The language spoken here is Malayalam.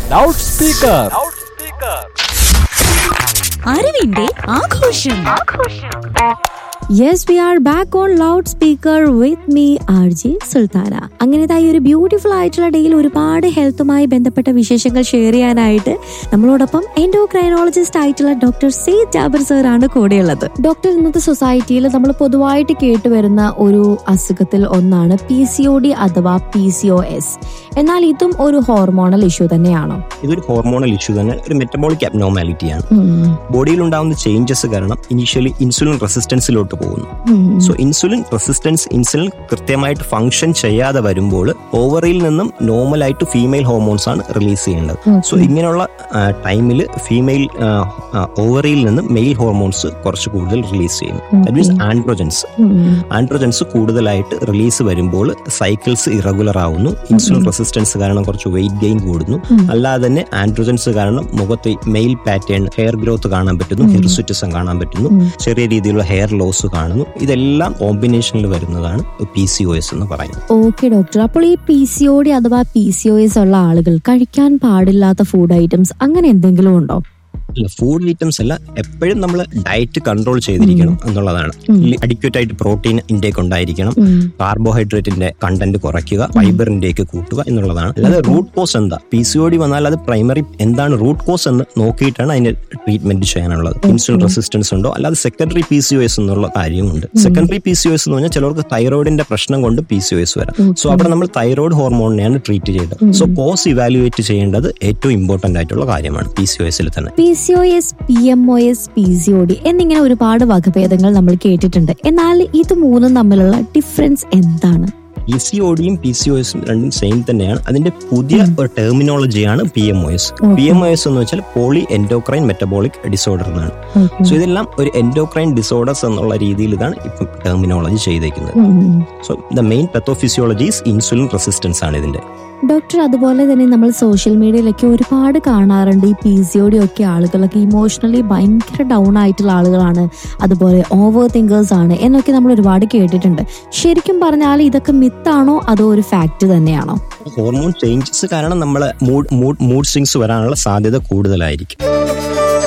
ലൗഡ് സ്പീക്കർ അറിവിന്റെ ആഘോഷം yes we are back on loud speaker with me R G Sultana അങ്ങനത്തെ ഈ ഒരു ബ്യൂട്ടിഫുൾ ആയിട്ടുള്ള ഡേയിൽ ഒരുപാട് ഹെൽത്തുമായി ബന്ധപ്പെട്ട വിശേഷങ്ങൾ ഷെയർ ചെയ്യാനായിട്ട് നമ്മളോടൊപ്പം എൻഡോക്രൈനോളജിസ്റ്റ് ആയിട്ടുള്ള ഡോക്ടർ സി ജാബർ സർ ആണ് കൂടെയുള്ളത് ഡോക്ടർ ഇന്നത്തെ സൊസൈറ്റിയിൽ നമ്മൾ പൊതുവായിട്ട് കേട്ടുവരുന്ന ഒരു അസുഖത്തിൽ ഒന്നാണ് പി സി ഒ ഡി അഥവാ പി സി ഒ എസ് എന്നാൽ ഇതും ഒരു ഹോർമോണൽ ഇഷ്യൂ തന്നെയാണോ ഇതൊരു ഹോർമോണൽ ഇഷ്യൂ തന്നെ ഒരു മെറ്റബോളിക് അബ്നോമാലിറ്റിയാണ് ഉം. ബോഡിയിൽ ഉണ്ടാകുന്ന ചേഞ്ചസ് കാരണം ഇനീഷ്യലി ഇൻസുലിൻ റെസിസ്റ്റൻസിലോട്ട് പോകുന്നു ഉം. സോ ഇൻസുലിൻ റെസിസ്റ്റൻസ് ഇൻസുലിൻ കൃത്യമായിട്ട് ഫംഗ്ഷൻ ചെയ്യാതെ വരുമ്പോൾ ഓവറിൽ നിന്നും നോർമൽ ആയിട്ട് ഫീമെയിൽ ഹോർമോൺസ് ആണ് റിലീസ് ചെയ്യേണ്ടത് സോ ഇങ്ങനെയുള്ള ടൈമിൽ ഫീമെയിൽ ഓവറിയിൽ നിന്നും മെയിൽ ഹോർമോൺസ് കുറച്ച് കൂടുതൽ റിലീസ് ചെയ്യുന്നു ദാറ്റ് മീൻസ് ആൻഡ്രോജൻസ് ഉം. ആൻഡ്രോജൻസ് കൂടുതലായിട്ട് റിലീസ് വരുമ്പോൾ സൈക്കിൾസ് ഇറഗുലർ ആവുന്നു ഇൻസുലിൻ റെസിസ്റ്റൻസ് കാരണം കുറച്ച് വെയിറ്റ് ഗെയിൻ കൂടുന്നു അല്ലാതെ തന്നെ ആൻഡ്രോജൻസ് കാരണം മുഖത്ത് മെയിൽ പാറ്റേൺ ഹെയർ ഗ്രോത്ത് കാണാൻ പറ്റുന്നു ഹിർസുറ്റിസം കാണാൻ പറ്റുന്നു ചെറിയ രീതിയിലുള്ള ഹെയർ ലോസ് കാണുന്നു ഇതെല്ലാം കോമ്പിനേഷനിൽ വരുന്നതാണ് പി സി ഒ എസ് എന്ന് പറയുന്നത് ഓക്കെ ഡോക്ടർ അപ്പോൾ ഈ പി സി ഒ ഡി അഥവാ പി സി ഒ എസ് ഉള്ള ആളുകൾ കഴിക്കാൻ പാടില്ലാത്ത ഫുഡ് ഐറ്റംസ് അങ്ങനെ എന്തെങ്കിലും ഉണ്ടോ അല്ല ഫുഡ് ഐറ്റംസ് അല്ല എപ്പോഴും നമ്മൾ ഡയറ്റ് കൺട്രോൾ ചെയ്തിരിക്കണം എന്നുള്ളതാണ് അഡിക്വേറ്റ് ആയിട്ട് പ്രോട്ടീൻ ഇൻടേക്ക് ഉണ്ടായിരിക്കണം കാർബോഹൈഡ്രേറ്റിന്റെ കണ്ടന്റ് കുറയ്ക്കുക ഫൈബർ ഇൻടേക്ക് കൂട്ടുക എന്നുള്ളതാണ് അല്ലാതെ റൂട്ട് കോസ് എന്താ പി സി ഒ ഡി വന്നാൽ അത് പ്രൈമറി എന്താണ് റൂട്ട് കോസ് എന്ന് നോക്കിയിട്ടാണ് അതിന്റെ ട്രീറ്റ്മെന്റ് ചെയ്യാനുള്ളത് ഇൻസുലിൻ റെസിസ്റ്റൻസ് ഉണ്ടോ അല്ലാതെ secondary P C O S എന്നുള്ള കാര്യമുണ്ട് secondary P C O S എന്ന് പറഞ്ഞാൽ ചിലർക്ക് തൈറോയിഡിന്റെ പ്രശ്നം കൊണ്ട് പി സി ഒ എസ് വരാം സോ അവിടെ നമ്മൾ തൈറോയിഡ് ഹോർമോണിനെയാണ് ട്രീറ്റ് ചെയ്യേണ്ടത് സോ കോസ് ഇവാലുവേറ്റ് ചെയ്യേണ്ടത് ഏറ്റവും ഇമ്പോർട്ടന്റ് ആയിട്ടുള്ള കാര്യമാണ് പി സി ഒ എസിൽ തന്നെ P C O S P M O S P C O D എന്നിങ്ങനെ ഒരുപാട് വകഭേദങ്ങൾ നമ്മൾ കേട്ടിട്ടുണ്ട് എന്നാൽ ഇത് മൂന്നും തമ്മിലുള്ള ഡിഫറൻസ് എന്താണ് പി സി ഒ ഡിയും പി സി ഒ എസും രണ്ടും സെയിം തന്നെയാണ് അതിന്റെ പുതിയ ഒരു ടെർമിനോളജിയാണ് P M O S P M O S എന്ന് വെച്ചാൽ പോളി എൻഡോക്രൈൻ മെറ്റബോളിക് ഡിസോർഡർ എന്നാണ് സോ ഇതെല്ലാം ഒരു എൻഡോക്രൈൻ ഡിസോർഡേഴ്സ് എന്നുള്ള രീതിയിൽ ഇതാണ് ഇപ്പം ടെർമിനോളജി ചെയ്തേക്കുന്നത് so the main pathophysiologies insulin resistance ആണ് ഇതിന്റെ ഡോക്ടർ അതുപോലെ തന്നെ നമ്മൾ സോഷ്യൽ മീഡിയയിലൊക്കെ ഒരുപാട് കാണാറുണ്ട് ഈ പി സി ഒ ഡി ഒക്കെ ആളുകളൊക്കെ ഇമോഷണലി ഭയങ്കര ഡൗൺ ആയിട്ടുള്ള ആളുകളാണ് അതുപോലെ ഓവർ തിങ്കേഴ്സ് ആണ് എന്നൊക്കെ നമ്മൾ ഒരുപാട് കേട്ടിട്ടുണ്ട് ശരിക്കും പറഞ്ഞാൽ ഇതൊക്കെ മിത്താണോ അതോ ഒരു ഫാക്ട് തന്നെയാണോ ഹോർമോൺ ചേഞ്ചസ് കാരണം നമ്മളെ മൂഡ് മൂഡ് മൂഡ് സ്വിങ്സ് വരാനുള്ള സാധ്യത കൂടുതലായിരിക്കും